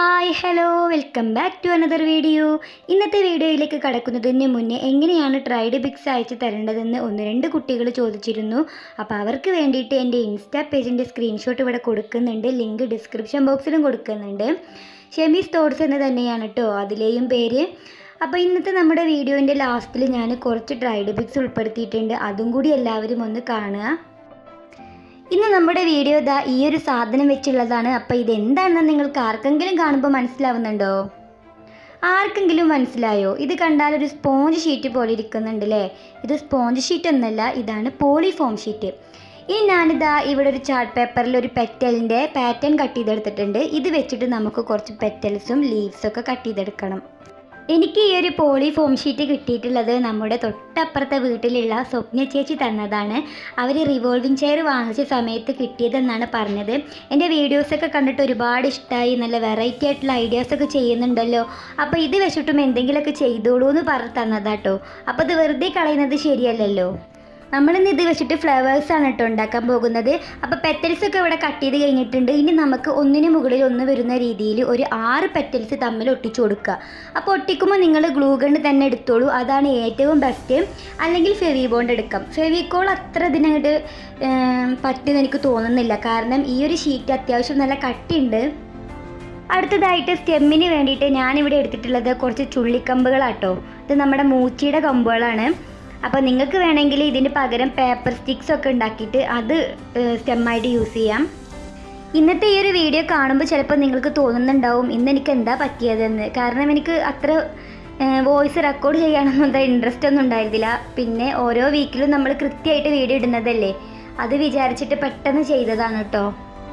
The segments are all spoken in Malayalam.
hi hello welcome back to another video ഇന്നത്തെ വീഡിയോയിലേക്ക് കടക്കുന്നതിന് മുന്നേ എങ്ങനെയാണ് ട്രൈഡ് പിക്സ് അയച്ചു തരേണ്ടതെന്ന് ഒന്ന് രണ്ട് കുട്ടികൾ ചോദിച്ചിരുന്നു അപ്പോൾ അവർക്ക് വേണ്ടിയിട്ട് എൻ്റെ ഇൻസ്റ്റാ പേജിൻ്റെ സ്ക്രീൻഷോട്ട് ഇവിടെ കൊടുക്കുന്നുണ്ട് ലിങ്ക് ഡിസ്ക്രിപ്ഷൻ ബോക്സിലും കൊടുക്കുന്നുണ്ട് ഷെമീസ് തോട്ട്സ് എന്ന് തന്നെയാണ് കേട്ടോ അതിലെയും പേര് അപ്പോൾ ഇന്നത്തെ നമ്മുടെ വീഡിയോൻ്റെ ലാസ്റ്റിൽ ഞാൻ കുറച്ച് ട്രൈഡ് പിക്സ് ഉൾപ്പെടുത്തിയിട്ടുണ്ട് അതും കൂടി എല്ലാവരും ഒന്ന് കാണുക ഇന്ന് നമ്മുടെ വീഡിയോ ഇതാ ഈ ഒരു സാധനം വെച്ചുള്ളതാണ് അപ്പോൾ ഇതെന്താണെന്ന് നിങ്ങൾക്ക് ആർക്കെങ്കിലും കാണുമ്പോൾ മനസ്സിലാവുന്നുണ്ടോ ആർക്കെങ്കിലും മനസ്സിലായോ ഇത് കണ്ടാൽ ഒരു സ്പോഞ്ച് ഷീറ്റ് പോലെ ഇരിക്കുന്നുണ്ട് അല്ലേ ഇത് സ്പോഞ്ച് ഷീറ്റ് ഒന്നല്ല ഇതാണ് പോളിഫോം ഷീറ്റ് ഇനി ഞാനിതാ ഇവിടെ ഒരു ചാർട്ട് പേപ്പറിൽ ഒരു പെറ്റലിൻ്റെ പാറ്റേൺ കട്ട് ചെയ്തെടുത്തിട്ടുണ്ട് ഇത് വെച്ചിട്ട് നമുക്ക് കുറച്ച് പെറ്റൽസും ലീവ്സൊക്കെ കട്ട് ചെയ്തെടുക്കണം എനിക്ക് ഈ ഒരു പോളി ഫോം ഷീറ്റ് കിട്ടിയിട്ടുള്ളത് നമ്മുടെ തൊട്ടപ്പുറത്തെ വീട്ടിലുള്ള സ്വപ്ന ചേച്ചി തന്നതാണ് അവർ റിവോൾവിംഗ് ചെയർ വാങ്ങിച്ച സമയത്ത് കിട്ടിയതെന്നാണ് പറഞ്ഞത് എൻ്റെ വീഡിയോസൊക്കെ കണ്ടിട്ട് ഒരുപാട് ഇഷ്ടമായി നല്ല വെറൈറ്റി ആയിട്ടുള്ള ഐഡിയാസൊക്കെ ചെയ്യുന്നുണ്ടല്ലോ അപ്പോൾ ഇത് വെച്ചിട്ടും എന്തെങ്കിലുമൊക്കെ ചെയ്തോളൂ എന്ന് പറഞ്ഞ് തന്നതാട്ടോ അപ്പോൾ ഇത് വെറുതെ കളയുന്നത് ശരിയല്ലല്ലോ നമ്മളിന്ന് ഇത് വെച്ചിട്ട് ഫ്ലവേഴ്സ് ആണ് കേട്ടോ ഉണ്ടാക്കാൻ പോകുന്നത് അപ്പോൾ പെറ്റൽസ് ഒക്കെ ഇവിടെ കട്ട് ചെയ്ത് കഴിഞ്ഞിട്ടുണ്ട് ഇനി നമുക്ക് ഒന്നിന് മുകളിൽ ഒന്ന് വരുന്ന രീതിയിൽ ഒരു ആറ് പെറ്റൽസ് തമ്മിൽ ഒട്ടിച്ചു കൊടുക്കുക അപ്പോൾ ഒട്ടിക്കുമ്പോൾ നിങ്ങൾ ഗ്ലൂ ഗണ്ണ് തന്നെ എടുത്തോളൂ അതാണ് ഏറ്റവും ബെസ്റ്റ് അല്ലെങ്കിൽ ഫെവി ബോണ്ട് എടുക്കാം ഫെവിക്കോൾ അത്ര ഇതിനങ്ങോട്ട് പറ്റുമെന്ന് എനിക്ക് തോന്നുന്നില്ല കാരണം ഈ ഒരു ഷീറ്റ് അത്യാവശ്യം നല്ല കട്ടിയുണ്ട് അടുത്തതായിട്ട് സ്റ്റെമ്മിന് വേണ്ടിയിട്ട് ഞാനിവിടെ എടുത്തിട്ടുള്ളത് കുറച്ച് ചുള്ളിക്കമ്പുകളാട്ടോ ഇത് നമ്മുടെ മൂച്ചിയുടെ കമ്പുകളാണ് അപ്പോൾ നിങ്ങൾക്ക് വേണമെങ്കിൽ ഇതിന് പകരം പേപ്പർ സ്റ്റിക്സ് ഒക്കെ ഉണ്ടാക്കിയിട്ട് അത് സ്റ്റെമ്മായിട്ട് യൂസ് ചെയ്യാം ഇന്നത്തെ ഈ ഒരു വീഡിയോ കാണുമ്പോൾ ചിലപ്പോൾ നിങ്ങൾക്ക് തോന്നുന്നുണ്ടാവും ഇന്ന് എനിക്ക് എന്താ പറ്റിയതെന്ന് കാരണം എനിക്ക് അത്ര വോയിസ് റെക്കോർഡ് ചെയ്യാനൊന്നും ഇൻട്രസ്റ്റ് ഒന്നും ഉണ്ടായിരുന്നില്ല പിന്നെ ഓരോ വീക്കിലും നമ്മൾ കൃത്യമായിട്ട് വീഡിയോ ഇടുന്നതല്ലേ അത് വിചാരിച്ചിട്ട് പെട്ടെന്ന് ചെയ്തതാണ് കേട്ടോ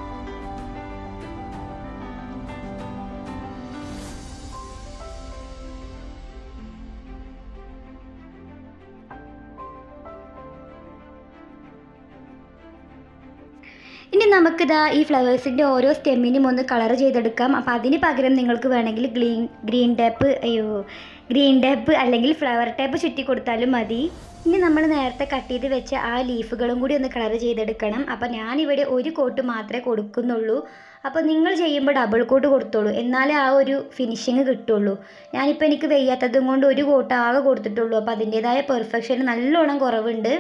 ഇനി നമുക്കിതാ ഈ ഫ്ലവേഴ്സിൻ്റെ ഓരോ സ്റ്റെമ്മിനും ഒന്ന് കളർ ചെയ്തെടുക്കാം അപ്പോൾ അതിന് പകരം നിങ്ങൾക്ക് വേണമെങ്കിൽ ഗ്രീൻ ഗ്രീൻ ടേപ്പ് അയ്യോ ഗ്രീൻ ടേപ്പ് അല്ലെങ്കിൽ ഫ്ലവർ ടേപ്പ് ചുറ്റി കൊടുത്താലും മതി ഇനി നമ്മൾ നേരത്തെ കട്ട് ചെയ്ത് വെച്ച ആ ലീഫുകളും കൂടി ഒന്ന് കളർ ചെയ്തെടുക്കണം അപ്പോൾ ഞാനിവിടെ ഒരു കോട്ട് മാത്രമേ കൊടുക്കുന്നുള്ളൂ അപ്പോൾ നിങ്ങൾ ചെയ്യുമ്പോൾ ഡബിൾ കോട്ട് കൊടുത്തോളൂ എന്നാലേ ആ ഒരു ഫിനിഷിങ് കിട്ടുള്ളൂ ഞാനിപ്പോൾ എനിക്ക് വയ്യാത്തതും കൊണ്ട് ഒരു കോട്ട് ആകെ കൊടുത്തിട്ടുള്ളൂ അപ്പോൾ അതിൻ്റേതായ പെർഫെക്ഷൻ നല്ലോണം കുറവുണ്ട്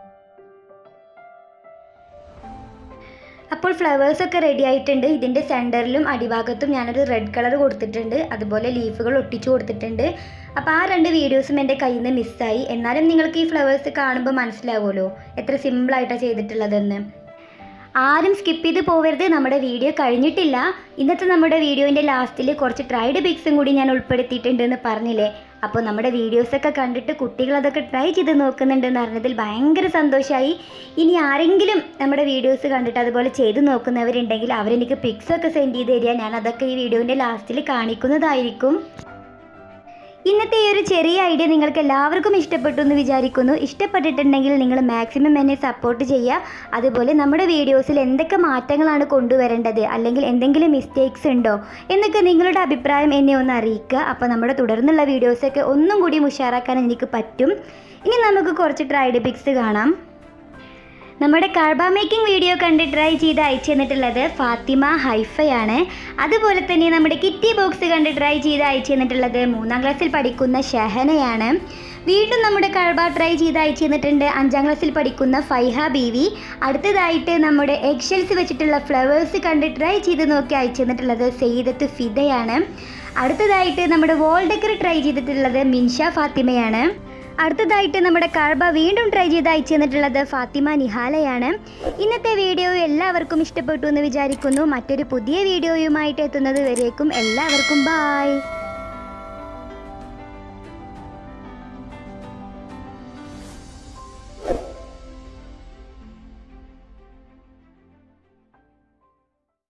അപ്പോൾ ഫ്ലവേഴ്സൊക്കെ റെഡി ആയിട്ടുണ്ട് ഇതിൻ്റെ സെൻറ്ററിലും അടിഭാഗത്തും ഞാനൊരു റെഡ് കളർ കൊടുത്തിട്ടുണ്ട് അതുപോലെ ലീഫുകൾ ഒട്ടിച്ചു കൊടുത്തിട്ടുണ്ട് അപ്പോൾ ആ രണ്ട് വീഡിയോസും എൻ്റെ കയ്യിൽ നിന്ന് മിസ്സായി എന്നാലും നിങ്ങൾക്ക് ഈ ഫ്ലവേഴ്സ് കാണുമ്പോൾ മനസ്സിലാവുമല്ലോ എത്ര സിമ്പിളായിട്ടാണ് ചെയ്തിട്ടുള്ളതെന്ന് ആരും സ്കിപ്പ് ചെയ്ത് പോവരുത് നമ്മുടെ വീഡിയോ കഴിഞ്ഞിട്ടില്ല ഇന്നത്തെ നമ്മുടെ വീഡിയോൻ്റെ ലാസ്റ്റിൽ കുറച്ച് ട്രൈഡ് പിക്സും കൂടി ഞാൻ ഉൾപ്പെടുത്തിയിട്ടുണ്ട് എന്ന് പറഞ്ഞില്ലേ അപ്പോൾ നമ്മുടെ വീഡിയോസൊക്കെ കണ്ടിട്ട് കുട്ടികൾ അതൊക്കെ ട്രൈ ചെയ്ത് നോക്കുന്നുണ്ടെന്ന് അറിഞ്ഞതിൽ ഭയങ്കര സന്തോഷമായി ഇനി ആരെങ്കിലും നമ്മുടെ വീഡിയോസ് കണ്ടിട്ട് അതുപോലെ ചെയ്ത് നോക്കുന്നവരുണ്ടെങ്കിൽ അവരെനിക്ക് പിക്സൊക്കെ സെൻഡ് ചെയ്ത് തരിക ഞാൻ അതൊക്കെ ഈ വീഡിയോൻ്റെ ലാസ്റ്റിൽ കാണിക്കുന്നതായിരിക്കും ഇന്നത്തെ ഈ ഒരു ചെറിയ ഐഡിയ നിങ്ങൾക്ക് എല്ലാവർക്കും ഇഷ്ടപ്പെട്ടു എന്ന് വിചാരിക്കുന്നു ഇഷ്ടപ്പെട്ടിട്ടുണ്ടെങ്കിൽ നിങ്ങൾ മാക്സിമം എന്നെ സപ്പോർട്ട് ചെയ്യുക അതുപോലെ നമ്മുടെ വീഡിയോസിൽ എന്തൊക്കെ മാറ്റങ്ങളാണ് കൊണ്ടുവരേണ്ടത് അല്ലെങ്കിൽ എന്തെങ്കിലും മിസ്റ്റേക്സ് ഉണ്ടോ എന്നൊക്കെ നിങ്ങളുടെ അഭിപ്രായം എന്നെ ഒന്ന് അറിയിക്കുക അപ്പോൾ നമ്മുടെ തുടർന്നുള്ള വീഡിയോസൊക്കെ ഒന്നും കൂടി ഉഷാറാക്കാൻ എനിക്ക് പറ്റും ഇനി നമുക്ക് കുറച്ച് ട്രൈഡ് പിക്സ് കാണാം നമ്മുടെ കാർബ മേക്കിംഗ് വീഡിയോ കണ്ട് ട്രൈ ചെയ്ത് അയച്ചു തന്നിട്ടുള്ളത് ഫാത്തിമ ഹൈഫയാണ് അതുപോലെ തന്നെ നമ്മുടെ കിറ്റി ബോക്സ് കണ്ട് ട്രൈ ചെയ്ത് അയച്ചു തന്നിട്ടുള്ളത് മൂന്നാം ക്ലാസ്സിൽ പഠിക്കുന്ന ഷഹനയാണ് വീണ്ടും നമ്മുടെ കഴബ ട്രൈ ചെയ്ത് അയച്ചു തന്നിട്ടുണ്ട് അഞ്ചാം ക്ലാസ്സിൽ പഠിക്കുന്ന ഫൈഹ ബീവി അടുത്തതായിട്ട് നമ്മുടെ എഗ്ഷെൽസ് വെച്ചിട്ടുള്ള ഫ്ലവേഴ്സ് കണ്ട് ട്രൈ ചെയ്ത് നോക്കി അയച്ചു തന്നിട്ടുള്ളത് സെയ്ദത്ത് ഫിദയാണ് അടുത്തതായിട്ട് നമ്മുടെ വോൾ ഡെക്കർ ട്രൈ ചെയ്തിട്ടുള്ളത് മിൻഷ ഫാത്തിമയാണ് അടുത്തതായിട്ട് നമ്മുടെ കാർബ വീണ്ടും ട്രൈ ചെയ്ത് അയച്ചു തന്നിട്ടുള്ളത് ഫാത്തിമ നിഹാലയാണ് ഇന്നത്തെ വീഡിയോ എല്ലാവർക്കും ഇഷ്ടപ്പെട്ടു എന്ന് വിചാരിക്കുന്നു മറ്റൊരു പുതിയ വീഡിയോയുമായിട്ട് എത്തുന്നത് വരേക്കും എല്ലാവർക്കും ബായ്